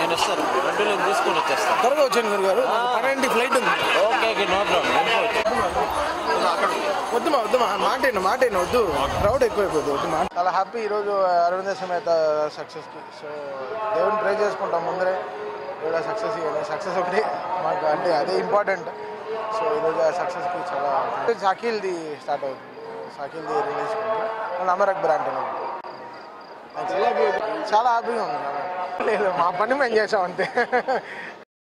నేను వస్తాను రెండు తీసుకొని వచ్చేస్తాను త్వరగా వచ్చాను గురుగారు పన్నెండు ఫ్లైట్ ఉంది ఓకే ఓకే నో ప్రాబ్లం వద్దు మా వద్దు మా మాట విను, మాట విను, వద్దు క్రౌడ్ ఎక్కువైపోద్ది వద్దు మాట చాలా హ్యాపీ ఈరోజు అరవింద సమేత సక్సెస్కి సో దేవుని ప్రే చేసుకుంటాం ముందరే దేవుడు సక్సెస్ ఇవ్వాలి సక్సెస్ ఒకటి మాకు అంటే అదే ఇంపార్టెంట్ సో ఈరోజు ఆ సక్సెస్కి చాలా షకీల్ది స్టార్ట్ అవుతుంది షకీల్ది రిలీజ్ ఉంది అమర్ అక్బర్ అంటే చాలా హ్యాపీగా ఉంది చాలా లేదు మా పని మేము చేసాం అంతే